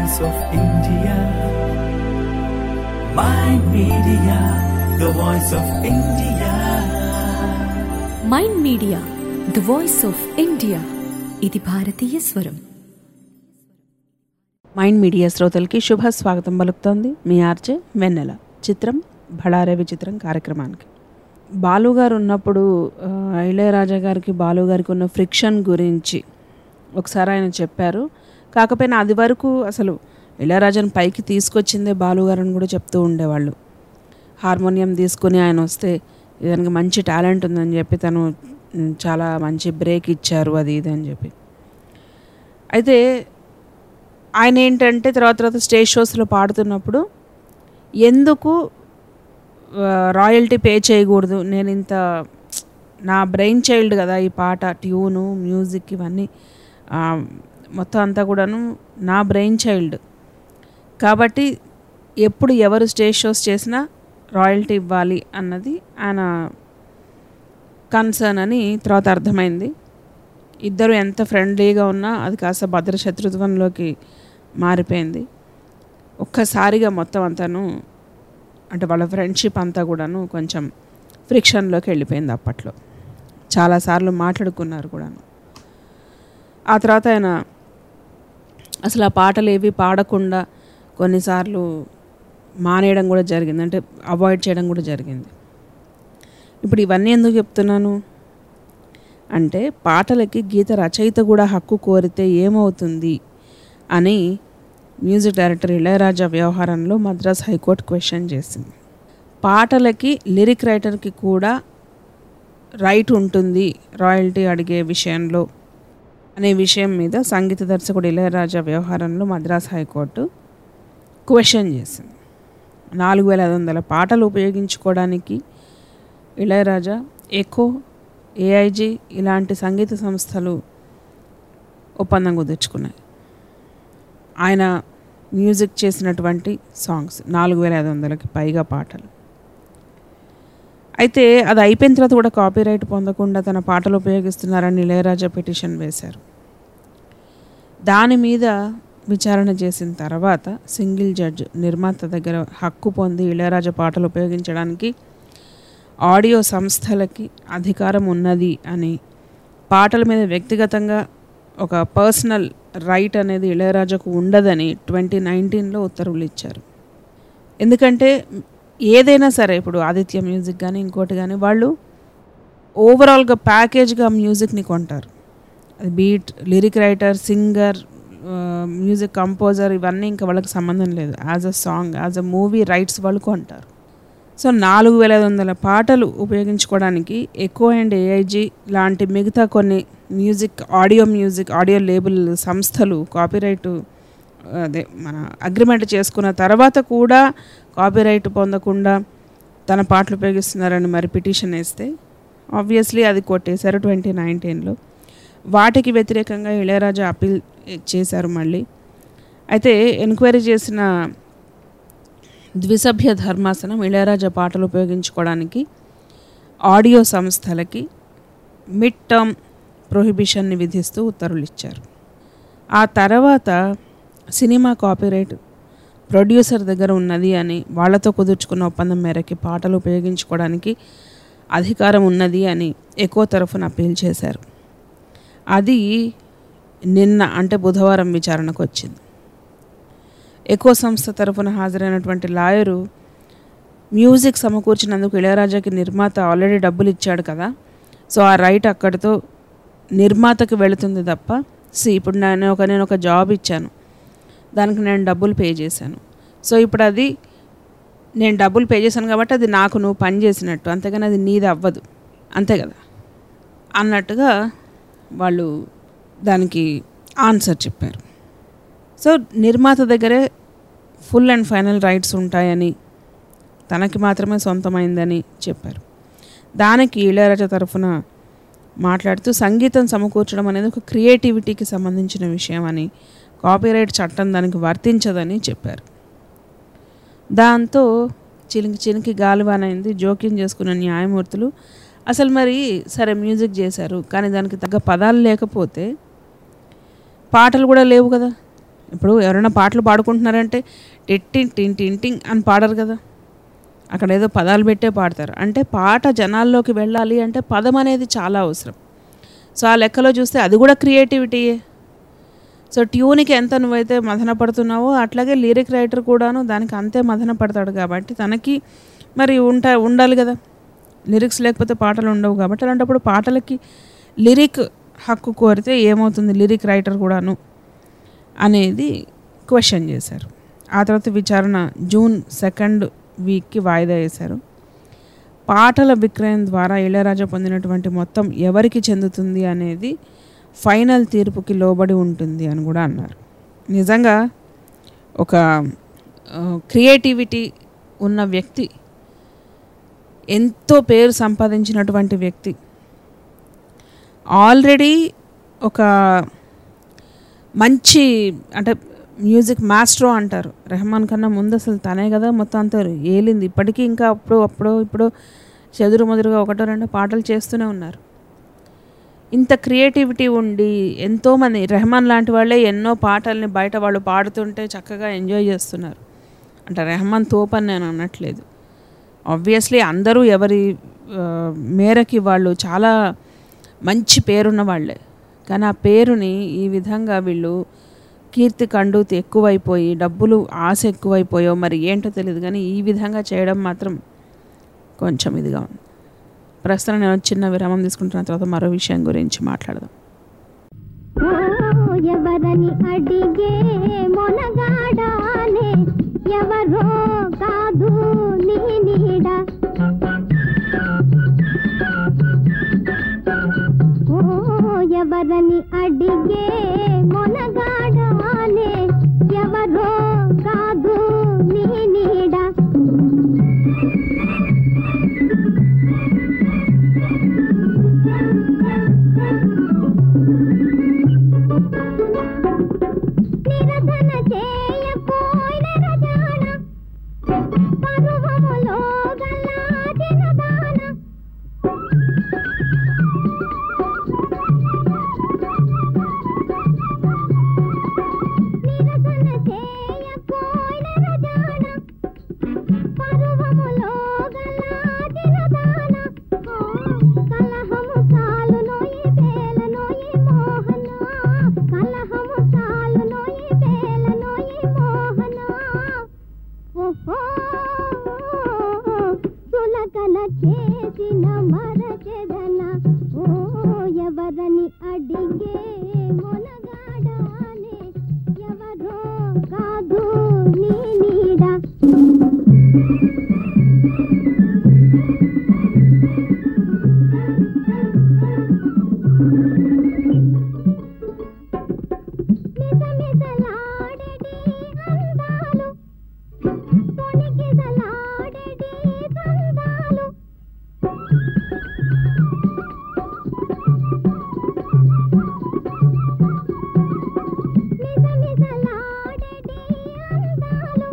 voice of India. My media, the voice of India. Mind media the voice of India ఇది భారతీయ స్వరం mind media శ్రోతలకి శుభ స్వాగతం పలుకుతోంది మీ ఆర్జే వెన్నెల చిత్రం భడారే విచిత్రం కార్యక్రమానికి బాలు గారు ఉన్నప్పుడు ఆ, ఇళయరాజా గారికి బాలు గారికి ఉన్న ఫ్రిక్షన్ గురించి ఒకసారి ఆయన చెప్పారు కాకపోయినా అది వరకు అసలు ఇళయరాజాని పైకి తీసుకొచ్చిందే బాలు గారు అని కూడా చెప్తూ ఉండేవాళ్ళు హార్మోనియం తీసుకుని ఆయన వస్తే ఇతనికి మంచి టాలెంట్ ఉందని చెప్పి తను మ్, చాలా మంచి బ్రేక్ ఇచ్చారు అది ఇది అని చెప్పి అయితే ఆయన ఏంటంటే తర్వాత తర్వాత స్టేజ్ షోస్లో పాడుతున్నప్పుడు ఎందుకు రాయల్టీ పే చేయకూడదు నేను ఇంత నా బ్రెయిన్ చైల్డ్ కదా ఈ పాట ట్యూను మ్యూజిక్ ఇవన్నీ ఆ, మొత్తం అంతా కూడాను నా బ్రెయిన్ చైల్డ్ కాబట్టి ఎప్పుడు ఎవరు స్టేజ్ షోస్ చేసినా రాయల్టీ ఇవ్వాలి అన్నది ఆయన కన్సర్న్ అని తర్వాత అర్థమైంది ఇద్దరు ఎంత ఫ్రెండ్లీగా ఉన్నా అది కాస్త భద్ర శత్రుత్వంలోకి మారిపోయింది ఒక్కసారిగా మొత్తం అంతాను అంటే వాళ్ళ ఫ్రెండ్షిప్ అంతా కూడాను కొంచెం ఫ్రిక్షన్లోకి వెళ్ళిపోయింది అప్పట్లో చాలాసార్లు మాట్లాడుకున్నారు కూడాను ఆ తర్వాత ఆయన అసలు ఆ పాటలు ఏవి పాడకుండా కొన్నిసార్లు మానేయడం కూడా జరిగింది అంటే అవాయిడ్ చేయడం కూడా జరిగింది ఇప్పుడు ఇవన్నీ ఎందుకు చెప్తున్నాను అంటే పాటలకి గీత రచయిత కూడా హక్కు కోరితే ఏమవుతుంది అని మ్యూజిక్ డైరెక్టర్ ఇళయరాజా వ్యవహారంలో మద్రాస్ హైకోర్టు క్వశ్చన్ చేసింది పాటలకి లిరిక్ రైటర్కి కూడా రైట్ ఉంటుంది రాయల్టీ అడిగే విషయంలో అనే విషయం మీద సంగీత దర్శకుడు ఇళయరాజా వ్యవహారంలో మద్రాస్ హైకోర్టు క్వశ్చన్ చేసింది నాలుగు వేల ఐదు వందల పాటలు ఉపయోగించుకోవడానికి ఇళయరాజా ఎకో ఏఐజీ ఇలాంటి సంగీత సంస్థలు ఒప్పందం కుదుర్చుకున్నాయి ఆయన మ్యూజిక్ చేసినటువంటి సాంగ్స్ నాలుగు వేల ఐదు వందలకి పైగా పాటలు అయితే అది అయిపోయిన తర్వాత కూడా కాపీరైట్ పొందకుండా తన పాటలు ఉపయోగిస్తున్నారని ఇళయరాజా పిటిషన్ వేశారు దాని మీద విచారణ చేసిన తర్వాత సింగిల్ జడ్జ్ నిర్మాత దగ్గర హక్కు పొంది ఇళయరాజా పాటలు ఉపయోగించడానికి ఆడియో సంస్థలకి అధికారం ఉన్నది అని పాటల మీద వ్యక్తిగతంగా ఒక పర్సనల్ రైట్ అనేది ఇళయరాజాకు ఉండదని ట్వంటీ నైన్టీన్లో ఉత్తర్వులు ఇచ్చారు ఎందుకంటే ఏదైనా సరే ఇప్పుడు ఆదిత్య మ్యూజిక్ కానీ ఇంకోటి కానీ వాళ్ళు ఓవరాల్గా ప్యాకేజ్గా మ్యూజిక్ని కొంటారు అది beat lyric writer singer music composer ఇవన్నీ ఇంకా వాళ్ళకి సంబంధం లేదు as a song as a movie rights వాళ్ళు కొంటారు సో నాలుగు వేల ఐదు వందల పాటలు ఉపయోగించుకోవడానికి ఎకో అండ్ ఏఐజీ లాంటి మిగతా కొన్ని music audio music audio label సంస్థలు కాపీరైట్ అదే మన అగ్రిమెంట్ చేసుకున్న తర్వాత కూడా కాపీరైట్ పొందకుండా తన పాటలు ఉపయోగిస్తున్నారని మరి పిటిషన్ వేస్తే ఆబ్వియస్లీ అది కొట్టేశారు ట్వంటీ నైన్టీన్లో వాటికి వ్యతిరేకంగా ఇళయరాజా అప్పీల్ చేశారు మళ్ళీ అయితే ఎంక్వైరీ చేసిన ద్విసభ్య ధర్మాసనం ఇళయరాజా పాటలు ఉపయోగించుకోవడానికి ఆడియో సంస్థలకి మిడ్ టర్మ్ ప్రొహిబిషన్ని విధిస్తూ ఉత్తర్వులు ఇచ్చారు ఆ తర్వాత సినిమా కాపీరైట్ ప్రొడ్యూసర్ దగ్గర ఉన్నది అని వాళ్ళతో కుదుర్చుకున్న ఒప్పందం మేరకి పాటలు ఉపయోగించుకోవడానికి అధికారం ఉన్నది అని ఎక్కువ తరఫున అప్పీల్ చేశారు అది నిన్న అంటే బుధవారం విచారణకు వచ్చింది ఎకో సంస్థ తరఫున హాజరైనటువంటి లాయరు మ్యూజిక్ సమకూర్చినందుకు ఇళయరాజాకి నిర్మాత ఆల్రెడీ డబ్బులు ఇచ్చాడు కదా సో ఆ రైట్ అక్కడితో నిర్మాతకి వెళుతుంది తప్ప సి ఇప్పుడు నేను ఒక నేను ఒక జాబ్ ఇచ్చాను దానికి నేను డబ్బులు పే చేశాను సో ఇప్పుడు అది నేను డబ్బులు పే చేశాను కాబట్టి అది నాకు నువ్వు పని చేసినట్టు అంతేగాని అది నీది అవ్వదు అంతే కదా అన్నట్టుగా వాళ్ళు దానికి ఆన్సర్ చెప్పారు సో నిర్మాత దగ్గరే ఫుల్ అండ్ ఫైనల్ రైట్స్ ఉంటాయని తనకి మాత్రమే సొంతమైందని చెప్పారు దానికి ఇళయరాజా తరఫున మాట్లాడుతూ సంగీతం సమకూర్చడం అనేది ఒక క్రియేటివిటీకి సంబంధించిన విషయం అని కాపీరైట్ చట్టం దానికి వర్తించదని చెప్పారు దాంతో చిలికి చినికి గాలివానైంది జోక్యం చేసుకున్న న్యాయమూర్తులు అసలు మరి సరే మ్యూజిక్ చేశారు కానీ దానికి తగ్గ పదాలు లేకపోతే పాటలు కూడా లేవు కదా ఇప్పుడు ఎవరైనా పాటలు పాడుకుంటున్నారంటే టిట్టింగ్ టింగ్ టింగ్ టింగ్ అని పాడరు కదా అక్కడ ఏదో పదాలు పెట్టే పాడతారు అంటే పాట జనాల్లోకి వెళ్ళాలి అంటే పదం అనేది చాలా అవసరం సో ఆ లెక్కలో చూస్తే అది కూడా క్రియేటివిటీయే సో ట్యూన్కి ఎంత నువ్వైతే మదన పడుతున్నావో అట్లాగే లిరిక్ రైటర్ కూడాను దానికి అంతే మదన పడతాడు కాబట్టి తనకి మరి ఉంటా ఉండాలి కదా లిరిక్స్ లేకపోతే పాటలు ఉండవు కాబట్టి అలాంటప్పుడు పాటలకి లిరిక్ హక్కు కోరితే ఏమవుతుంది లిరిక్ రైటర్ కూడాను అనేది క్వశ్చన్ చేశారు ఆ తర్వాత విచారణ జూన్ సెకండ్ వీక్కి వాయిదా వేశారు పాటల విక్రయం ద్వారా ఇళయరాజా పొందినటువంటి మొత్తం ఎవరికి చెందుతుంది అనేది ఫైనల్ తీర్పుకి లోబడి ఉంటుంది అని కూడా అన్నారు నిజంగా ఒక క్రియేటివిటీ ఉన్న వ్యక్తి ఎంతో పేరు సంపాదించినటువంటి వ్యక్తి ఆల్రెడీ ఒక మంచి అంటే మ్యూజిక్ మాస్ట్రో అంటారు రెహమాన్ కన్నా ముందు అసలు తనే కదా మొత్తం అంతా ఏలింది ఇప్పటికీ ఇంకా అప్పుడు అప్పుడు ఇప్పుడు చెదురు మొదురుగా ఒకటో రెండో పాటలు చేస్తూనే ఉన్నారు ఇంత క్రియేటివిటీ ఉండి ఎంతోమంది రెహమాన్ లాంటి వాళ్ళే ఎన్నో పాటల్ని బయట వాళ్ళు పాడుతుంటే చక్కగా ఎంజాయ్ చేస్తున్నారు అంటే రెహమాన్ తోపని నేను అనట్లేదు ఆబ్వియస్లీ అందరూ ఎవరి ఆ, మేరకి వాళ్ళు చాలా మంచి పేరున్న వాళ్ళే కానీ ఆ పేరుని ఈ విధంగా వీళ్ళు కీర్తి కండూతి ఎక్కువైపోయి డబ్బులు ఆశ ఎక్కువైపోయో మరి ఏంటో తెలియదు కానీ ఈ విధంగా చేయడం మాత్రం కొంచెం ఇదిగా ఉంది ప్రస్తుతం నేను చిన్న విరామం తీసుకుంటున్న తర్వాత మరో విషయం గురించి మాట్లాడదాం ఓ ఎవరని అడిగే మొనగాడానే ఎవరో కాదు నీ నీడ ఓ ఎవరని అడిగే మొనగాడానే ఎవరో కాదు నీ నీడ నిరసన చేయపోయిన రజాన పరువములో గల్లాదిన దాన నిరసన చేయపోయిన రజాన పరువములో గల్లాదిన దాన కలహము చాలునోయి బేలనోయి మోహన కలహము చాలునోయి బేలనోయి మోహన ఓహో సులకన చేసిన మరచెదన ఓ ఎవరని అడిగే మొనగాడానే ఎవరో కాదు నీ నీడ మిసమిసలాడెడి అందాలు తొణికిసలాడెడి సందాలు మిసమిసలాడెడి అందాలు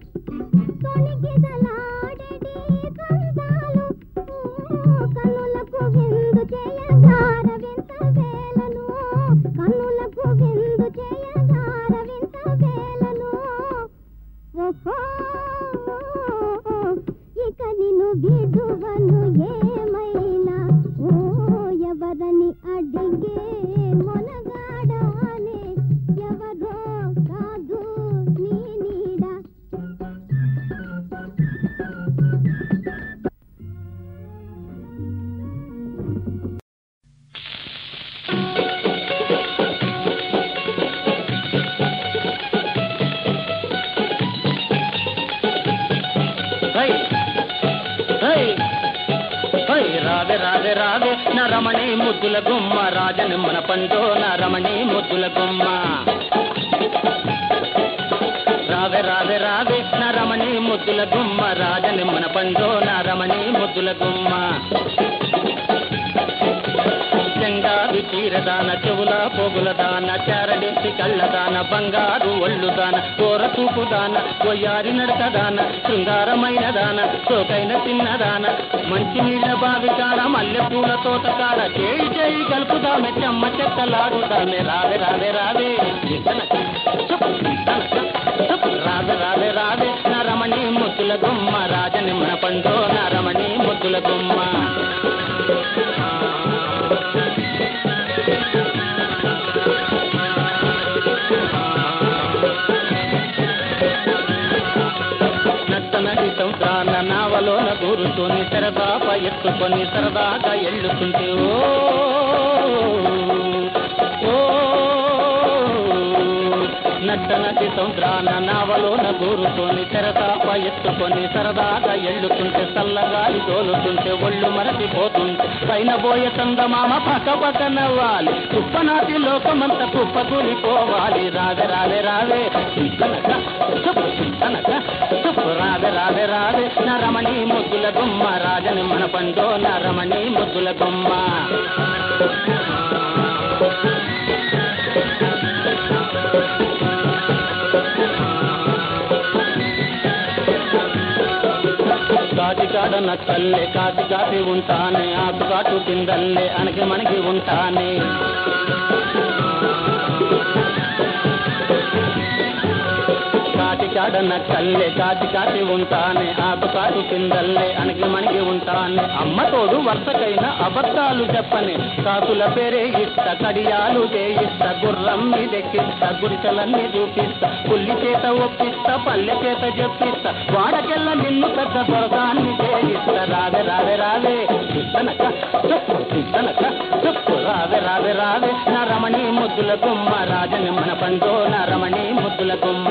తొణికిసలాడెడి సందాలు కన్నులకు విందు చేయగార వింత వేలను కన్నులకు విందు చేయగార వింత వేలను ఓహో ఇక నిన్ను విడువను ఏమైనా ఓ ఎవరని అడిగే మొనగాడానే ఎవరో కాదు నీ నీడ హై హై హై రావే రావే రావే నా రమణి ముద్దుల గుమ్మ రాజని మన పండు నా రమణి ముద్దుల గుమ్మ రావే రావే రావే నా రమణి ముద్దుల గుమ్మ రాజని మన పండు నా రమణి ముద్దుల గుమ్మ చెంగావి చీర చీరదాన చెవుల పోగుల దాన చారడేసి కళ్ళదాన బంగారు ఒళ్ళు దాన కోర చూపు దాన కొయ్యారి నడక దాన శృంగారమైన దాన సోకైన చిన్నదాన మంచి నీళ్ళ బావి కాడ మల్లె పూల తోట కాడ చేయి చేయి కలుపుదామె చెమ్మ చెక్కలాడుదామె రావే రావే రావే ఇతనక, చుప్, ఇతనక, చుప్, రావే రావే రావే నరమణి ముద్దుల గుమ్మ రాజనిమ్మ పండు నరమణి ముద్దుల గుమ్మ నట్టనటి సంతాన నావలోన కూరుతోని సరదాప ఎత్తుకొని సరదాగా ఎళ్ళుతుంటే ఓ ఓ నట్టనటి సంద్రాన నావలోన కూరుతోని తెరతాప ఎత్తుకొని సరదాగా ఎళ్ళుతుంటే చల్లగాలి తోలుతుంటే ఒళ్ళు మరచిపోతుంటే పైన పోయే చందమామ పక్క పక్క నవ్వాలి కుప్పనాటి లోకమంత కుప్ప కూలిపోవాలి రావే రావే రావే చింతనక చెప్పు చింతనక చెప్పు రావే రావే రావే నరమణి ముద్దుల గుమ్మ రాజని మన పండు నరమణి ముద్దుల గుమ్మ కాటికాడ నక్కల్లే కాటి కాటి ఉంటానే ఆకు కాటు కిందల్లే అనకి మనకి ఉంటానే కాటికాడ నక్కల్లే కాటి కాటి ఉంటానే ఆకు కాటు కిందల్లే అనకి మనకి ఉంటానే అమ్మ తోడు వరుసకైన అబద్ధాలు చెప్పని కాసుల పేరే ఇస్త కడియాలు చేయిస్త గుర్రం మీదెక్కిస్త గుడిసెలన్నీ చూపిస్తా పుల్లి చేత ఒప్పిస్తా పల్లె చేత చెప్పిస్తా వాడకెళ్ళ నిన్ను పెద్ద దొరకాన్ని చేయిస్తా రావే రావే రావే ఇస్తనక చెప్పు ఇస్తనక చెప్పు రావే రావే రావే నా రమణి ముద్దుల గుమ్మ రాజనిమ్మన పండు నా రమణి ముద్దుల గుమ్మ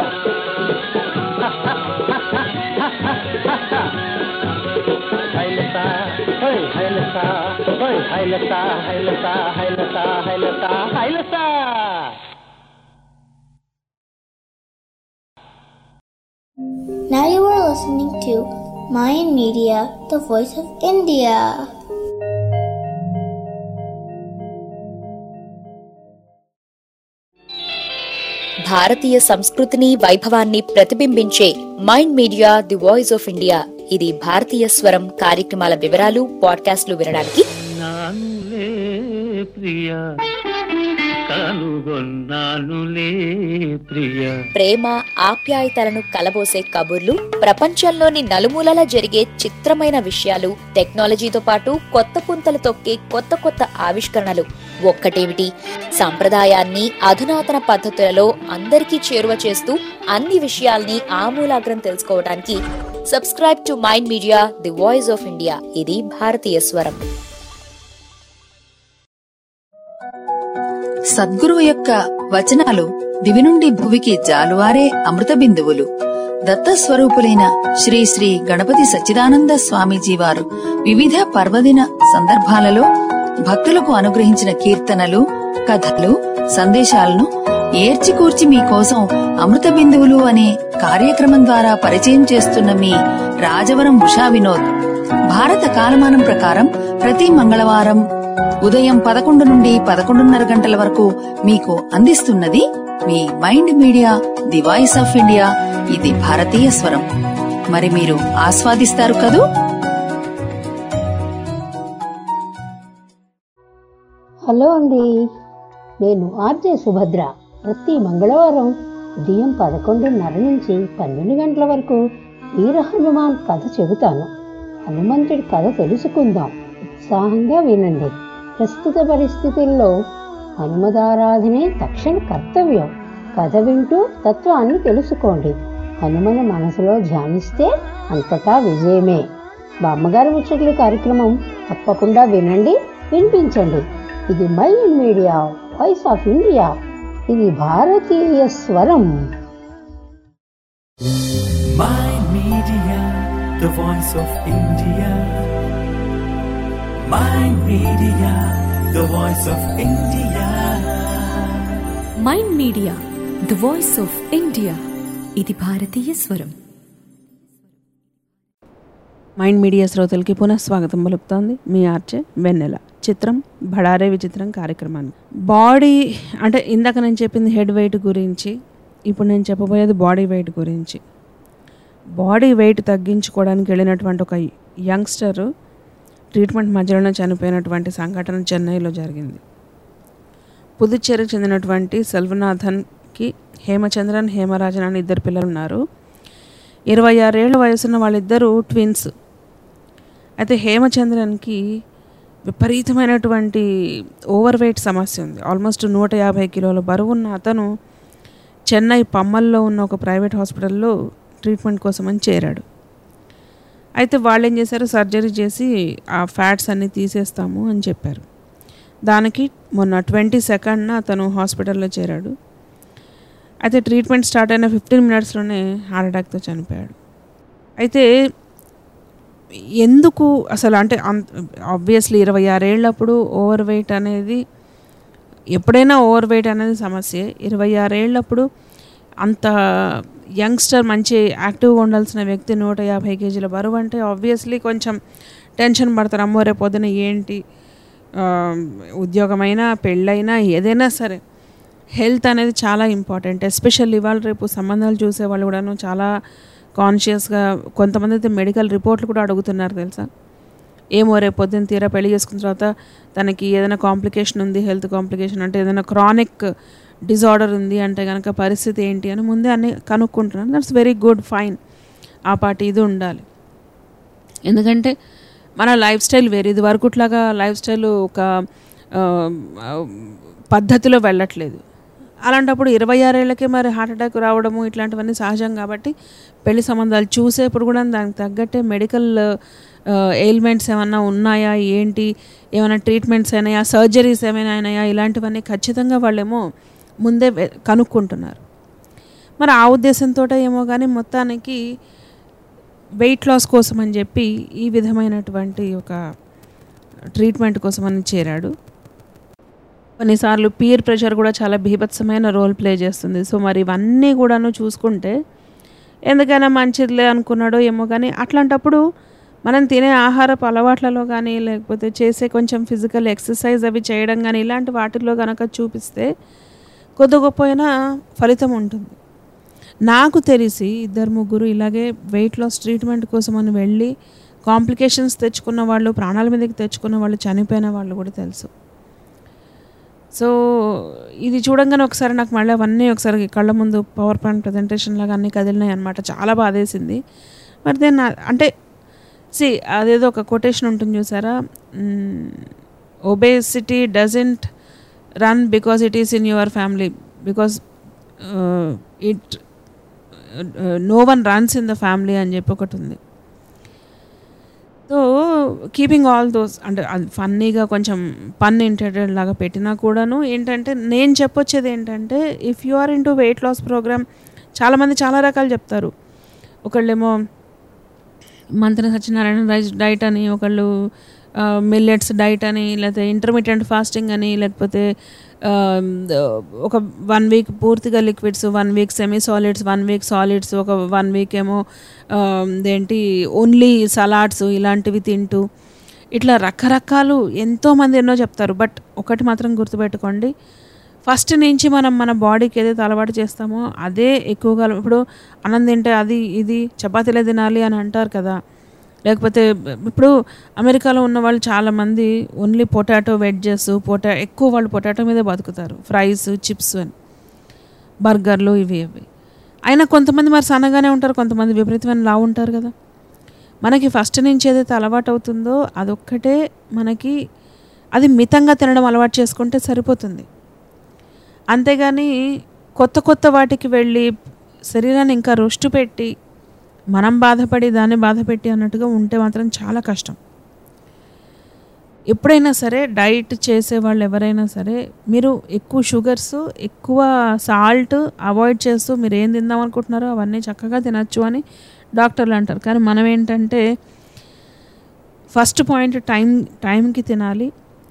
హైలతా హోయ్ హైలతా హోయ్ హైలతా హైలతా హైలతా హైలతా హైలతా Now you are listening to Mayan Media, the voice of India. భారతీయ సంస్కృతిని వైభవాన్ని ప్రతిబింబించే mind media the voice of India ఇది భారతీయ స్వరం కార్యక్రమాల వివరాలు పాడ్కాస్ట్లు వినడానికి నానులే ప్రియ కనుగొన్నానులే ప్రియ ప్రేమ ఆప్యాయతలను కలబోసే కబుర్లు ప్రపంచంలోని నలుమూలలా జరిగే చిత్రమైన విషయాలు టెక్నాలజీతో పాటు కొత్త పుంతలు తొక్కే కొత్త కొత్త ఆవిష్కరణలు ఒక్కటేమిటి సంప్రదాయాన్ని అధునాతన పద్ధతులలో అందరికీ చేరువ చేస్తూ అన్ని విషయాల్ని ఆమూలాగ్రం తెలుసుకోవడానికి subscribe to mind media the voice of India ఇది భారతీయ స్వరం సద్గురువు యొక్క వచనాలు దివి నుండి భువికి జాలువారే అమృత బిందువులు దత్తస్వరూపులైన శ్రీ శ్రీ గణపతి సచ్చిదానంద స్వామీజీ వారు వివిధ పర్వదిన సందర్భాలలో భక్తులకు అనుగ్రహించిన కీర్తనలు కథలు సందేశాలను ఏర్చికూర్చి మీకోసం అమృత బిందువులు అనే కార్యక్రమం ద్వారా పరిచయం చేస్తున్న మీ రాజవరం ఉషా వినోద్ భారత కాలమానం ప్రకారం ప్రతి మంగళవారం ఉదయం పదకొండు నుండి పదకొండున్నర గంటల వరకు మీకు అందిస్తున్నది మీ mind media the voice of India ఇది భారతీయ స్వరం మరి మీరు ఆస్వాదిస్తారు కదూ హలో అండి నేను ఆర్జే సుభద్ర ప్రతి మంగళవారం ఉదయం పదకొండున్నర నుంచి పన్నెండు గంటల వరకు వీర హనుమాన్ కథ చెబుతాను హనుమంతుడి కథ తెలుసుకుందాం ఉత్సాహంగా వినండి ప్రస్తుత పరిస్థితుల్లో హనుమదారాధనే తక్షణ కర్తవ్యం కథ వింటూ తత్వాన్ని తెలుసుకోండి హనుమను మనసులో ధ్యానిస్తే అంతటా విజయమే బామ్మగారి ముచ్చట్లు కార్యక్రమం తప్పకుండా వినండి వినిపించండి ఇది my media voice of India ఇది భారతీయ స్వరం Mind Media, the voice of India. Mind Media, the voice of India. Mind media the voice of India ఇది భారతీయ స్వరం మైండ్ మీడియా శ్రోతలకి పునః స్వాగతం పలుకుతోంది మీ ఆర్చే వెన్నెల చిత్రం బడారే విచిత్రం కార్యక్రమాన్ని బాడీ అంటే ఇందాక నేను చెప్పింది హెడ్ వెయిట్ గురించి ఇప్పుడు నేను చెప్పబోయేది బాడీ వెయిట్ గురించి బాడీ వెయిట్ తగ్గించుకోవడానికి వెళ్ళినటువంటి ఒక యంగ్స్టర్ ట్రీట్మెంట్ మధ్యలోనే చనిపోయినటువంటి సంఘటన చెన్నైలో జరిగింది పుదుచ్చేరికి చెందినటువంటి సెల్వనాథన్కి హేమచంద్రన్ హేమరాజన్ అని ఇద్దరు పిల్లలు ఉన్నారు ఇరవై ఆరేళ్ల వయసున్న వాళ్ళిద్దరూ ట్విన్స్ అయితే హేమచంద్రన్కి విపరీతమైనటువంటి ఓవర్ వెయిట్ సమస్య ఉంది ఆల్మోస్ట్ నూట యాభై కిలోల బరువు ఉన్న అతను చెన్నై పమ్మల్లో ఉన్న ఒక ప్రైవేట్ హాస్పిటల్లో ట్రీట్మెంట్ కోసమని చేరాడు అయితే వాళ్ళు ఏం చేశారు సర్జరీ చేసి ఆ ఫ్యాట్స్ అన్నీ తీసేస్తాము అని చెప్పారు దానికి మొన్న ట్వంటీ సెకండ్న అతను హాస్పిటల్లో చేరాడు అయితే ట్రీట్మెంట్ స్టార్ట్ అయిన ఫిఫ్టీన్ మినిట్స్లోనే హార్ట్ అటాక్తో చనిపోయాడు అయితే ఎందుకు అసలు అంటే ఆబ్వియస్లీ ఇరవై ఆరేళ్ళప్పుడు ఓవర్ వెయిట్ అనేది ఎప్పుడైనా ఓవర్ వెయిట్ అనేది సమస్యే ఇరవై ఆరేళ్ళప్పుడు అంత యంగ్స్టర్ మంచి యాక్టివ్గా ఉండాల్సిన వ్యక్తి నూట యాభై కేజీల బరువు అంటే ఆబ్వియస్లీ కొంచెం టెన్షన్ పడతారు అమ్మో రేపు పొద్దున ఏంటి ఆ, ఉద్యోగమైనా పెళ్ళైనా ఏదైనా సరే హెల్త్ అనేది చాలా ఇంపార్టెంట్ ఎస్పెషల్ ఇవాళ రేపు సంబంధాలు చూసే వాళ్ళు కూడాను చాలా కాన్షియస్గా కొంతమంది అయితే మెడికల్ రిపోర్ట్లు కూడా అడుగుతున్నారు తెలుసా ఏమో రేపు పొద్దున్న తీరా పెళ్లి చేసుకున్న తర్వాత తనకి ఏదైనా కాంప్లికేషన్ ఉంది హెల్త్ కాంప్లికేషన్ అంటే ఏదైనా క్రానిక్ డిజార్డర్ ఉంది అంటే కనుక పరిస్థితి ఏంటి అని ముందే అన్ని కనుక్కుంటున్నాను దట్స్ వెరీ గుడ్ ఫైన్ ఆ పాటి ఇది ఉండాలి ఎందుకంటే మన లైఫ్ స్టైల్ వేరు ఇది వరకుట్లాగా లైఫ్ స్టైల్ ఒక ఆ, ఆ, పద్ధతిలో వెళ్ళట్లేదు అలాంటప్పుడు ఇరవై ఆరేళ్ళకే మరి హార్ట్ అటాక్ రావడము ఇట్లాంటివన్నీ సహజం కాబట్టి పెళ్లి సంబంధాలు చూసేప్పుడు కూడా దానికి తగ్గట్టే మెడికల్ ఎయిల్మెంట్స్ ఏమన్నా ఉన్నాయా ఏంటి ఏమైనా ట్రీట్మెంట్స్ అయినాయా సర్జరీస్ ఏమైనా అయినాయా ఇలాంటివన్నీ ఖచ్చితంగా వాళ్ళేమో ముందే వె- కనుక్కుంటున్నారు మరి ఆ ఉద్దేశంతో ఏమో కానీ మొత్తానికి వెయిట్ లాస్ కోసం అని చెప్పి ఈ విధమైనటువంటి ఒక ట్రీట్మెంట్ కోసమని చేరాడు కొన్నిసార్లు పీర్ ప్రెషర్ కూడా చాలా బీభత్సమైన రోల్ ప్లే చేస్తుంది సో మరి ఇవన్నీ కూడాను చూసుకుంటే ఎందుకైనా మంచిదిలే అనుకున్నాడో ఏమో కానీ అట్లాంటప్పుడు మనం తినే ఆహారపు అలవాట్లలో కానీ లేకపోతే చేసే కొంచెం ఫిజికల్ ఎక్సర్సైజ్ అవి చేయడం కానీ ఇలాంటి వాటిల్లో కనుక చూపిస్తే కొద్ది గొప్పైనా ఫలితం ఉంటుంది నాకు తెలిసి ఇద్దరు ముగ్గురు ఇలాగే వెయిట్ లాస్ ట్రీట్మెంట్ కోసం అని వెళ్ళి కాంప్లికేషన్స్ తెచ్చుకున్న వాళ్ళు ప్రాణాల మీదకి తెచ్చుకున్న వాళ్ళు చనిపోయిన వాళ్ళు కూడా తెలుసు సో ఇది చూడంగానే ఒకసారి నాకు మళ్ళీ అవన్నీ ఒకసారి కళ్ళ ముందు పవర్ పాయింట్ ప్రజెంటేషన్ లాగా అన్నీ కదిలినాయి అనమాట చాలా బాధేసింది మరి దెన్ అంటే సి అదేదో ఒక కొటేషన్ ఉంటుంది చూసారా obesity doesn't run because it is in your family because it no one runs in the family అని చెప్పి ఒకటి ఉంది సో కీపింగ్ ఆల్ దోస్ అంటే అది ఫన్నీగా కొంచెం పన్ ఇంటెడెడ్ లాగా పెట్టినా కూడాను ఏంటంటే నేను చెప్పొచ్చేది ఏంటంటే if you are into weight loss programme చాలామంది చాలా రకాలు చెప్తారు ఒకళ్ళేమో మంత్రి సత్యనారాయణ రైస్ డైట్ అని ఒకళ్ళు మిల్లెట్స్ డైట్ అని లేకపోతే ఇంటర్మీడియట్ ఫాస్టింగ్ అని లేకపోతే ఆ, ఒక వన్ వీక్ పూర్తిగా liquids one week semi solids one week solids ఒక వన్ వీక్ ఏమో ఆ, ఇదేంటి ఓన్లీ సలాడ్స్ ఇలాంటివి తింటూ ఇట్లా రకరకాలు ఎంతోమంది ఎన్నో చెప్తారు బట్ ఒకటి మాత్రం గుర్తుపెట్టుకోండి ఫస్ట్ నుంచి మనం మన బాడీకి ఏదైతే అలవాటు చేస్తామో అదే ఎక్కువగా ఇప్పుడు అన్నం తింటే అది ఇది చపాతీలే తినాలి అని అంటారు కదా లేకపోతే ఇప్పుడు అమెరికాలో ఉన్న వాళ్ళు చాలామంది ఓన్లీ పొటాటో వెడ్జెస్ పొటా ఎక్కువ వాళ్ళు పొటాటో మీదే బతుకుతారు ఫ్రైస్ చిప్స్ అని బర్గర్లు ఇవి ఇవి అయినా కొంతమంది మరి సన్నగానే ఉంటారు కొంతమంది విపరీతమైన లావు ఉంటారు కదా మనకి ఫస్ట్ నుంచి ఏదైతే అలవాటు అవుతుందో అదొక్కటే మనకి అది మితంగా తినడం అలవాటు చేసుకుంటే సరిపోతుంది అంతేగాని కొత్త కొత్త వాటికి వెళ్ళి శరీరాన్ని ఇంకా రొష్టు పెట్టి మనం బాధపడి దాన్ని బాధపెట్టి అన్నట్టుగా ఉంటే మాత్రం చాలా కష్టం ఎప్పుడైనా సరే డైట్ చేసే వాళ్ళు ఎవరైనా సరే మీరు ఎక్కువ షుగర్స్ ఎక్కువ సాల్ట్ అవాయిడ్ చేస్తూ మీరు ఏం తిందాం అనుకుంటున్నారో అవన్నీ చక్కగా తినచ్చు అని డాక్టర్లు అంటారు కానీ మనం ఏంటంటే ఫస్ట్ పాయింట్ టైం టైంకి తినాలి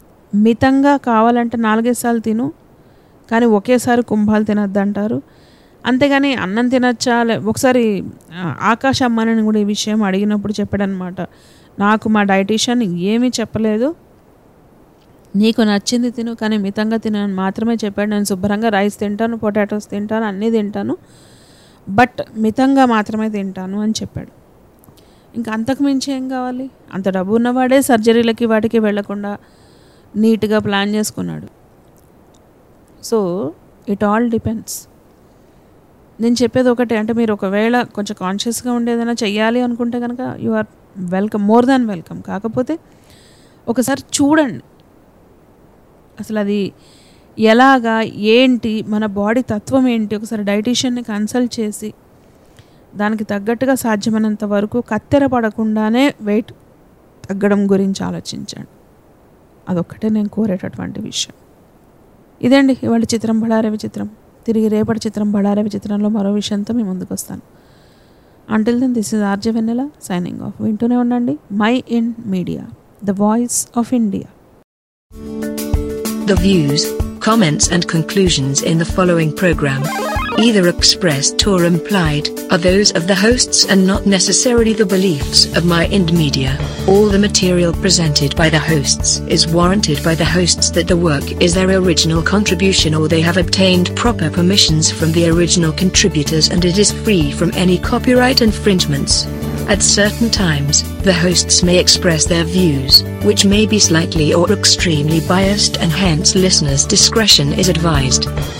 మితంగా కావాలంటే నాలుగైదు సార్లు తిను కానీ ఒకేసారి కుంభాలు తినద్దు అంటారు అంతేగాని అన్నం తినచ్చా లే ఒకసారి ఆ, ఆకాశ అమ్మని కూడా ఈ విషయం అడిగినప్పుడు చెప్పాడనమాట నాకు మా డైటీషియన్ ఏమీ చెప్పలేదు నీకు నచ్చింది తిను కానీ మితంగా తిను అని మాత్రమే చెప్పాడు నేను శుభ్రంగా రైస్ తింటాను పొటాటోస్ తింటాను అన్నీ తింటాను బట్ మితంగా మాత్రమే తింటాను అని చెప్పాడు ఇంకా అంతకు మించి ఏం కావాలి అంత డబ్బు ఉన్నవాడే సర్జరీలకి వాటికి వెళ్లకుండా నీట్గా ప్లాన్ చేసుకున్నాడు సో ఇట్ ఆల్ డిపెండ్స్ నేను చెప్పేది ఒకటే అంటే మీరు ఒకవేళ కొంచెం కాన్షియస్గా ఉండేదైనా చెయ్యాలి అనుకుంటే కనుక you are welcome more than welcome కాకపోతే ఒకసారి చూడండి అసలు అది ఎలాగా ఏంటి మన బాడీ తత్వం ఏంటి ఒకసారి డైటీషియన్ని కన్సల్ట్ చేసి దానికి తగ్గట్టుగా సాధ్యమైనంత వరకు కత్తెర పడకుండానే వెయిట్ తగ్గడం గురించి ఆలోచించండి అదొక్కటే నేను కోరేటటువంటి విషయం ఇదండి ఇవాళ చిత్రం బడారే విచిత్రం తిరిగి రేపటి చిత్రం బడారే విచిత్రంలో మరో విషయంతో మీ ముందుకు వస్తాను until then this is RJ Vennela signing off వింటూనే ఉండండి mind media the voice of India The views, comments, and conclusions in the following program, either expressed or implied, are those of the hosts and not necessarily the beliefs of My Ind Media. All the material presented by the hosts is warranted by the hosts that the work is their original contribution or they have obtained proper permissions from the original contributors and it is free from any copyright infringements. At certain times, the hosts may express their views, which may be slightly or extremely biased and hence listeners' discretion is advised.